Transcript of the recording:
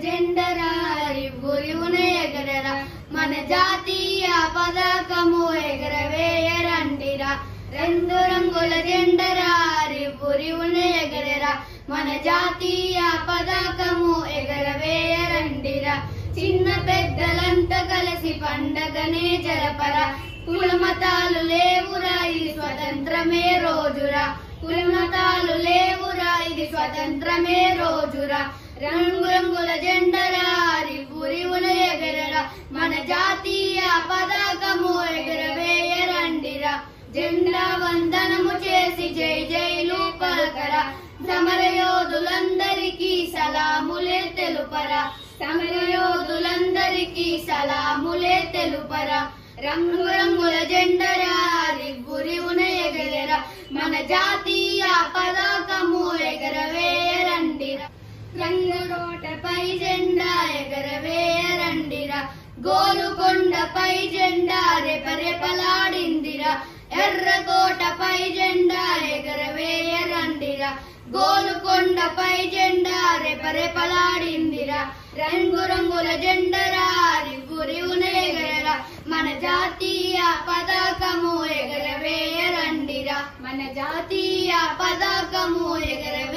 జెండరా రివ్వురివున ఎగరరా మన జాతీయ పతాకము ఎగరవేయరండిరా రెండు రంగుల జెండరా రివ్వురివున ఎగరరా మన జాతీయ పతాకము ఎగరవేయరండిరా చిన్న పెద్దలంతా కలిసి పండగనే జరపరా కులమతాలు లేవురా ఇది స్వతంత్రమే రోజురా కులమతాలు లేవురా ఇది స్వతంత్రమే రోజురా రంగు రంగుల జెండరా రివురివున ఎగరరా మన జాతీయ పతాకము ఎగరవేయరండిరా జెండా వందనము చేసి జై జైలు పలకరా సమరయోధులందరికీ సలాములే తెలుపరా సమరయోధులందరికీ సలాములే తెలుపరా రంగు రంగుల జెండరా రివ్వురివున ఎగరరా మన జాతీయ పతాకము ఎగరవేయరండిరా రంగురోటపై జెండా ఎగరవేయరండిరా గోలుకొండపై జెండా రెపరెపలాడిందిరా ఎర్రకోటపై జెండా ఎగరవేయరండిరా గోలుకొండపై జెండా రెపరెపలాడిందిరా రంగు రంగుల జెండరా రివ్వురివున ఎగరరా మన జాతీయ పతాకము ఎగరవేయరండిరా మన జాతీయ పతాకము ఎగరవే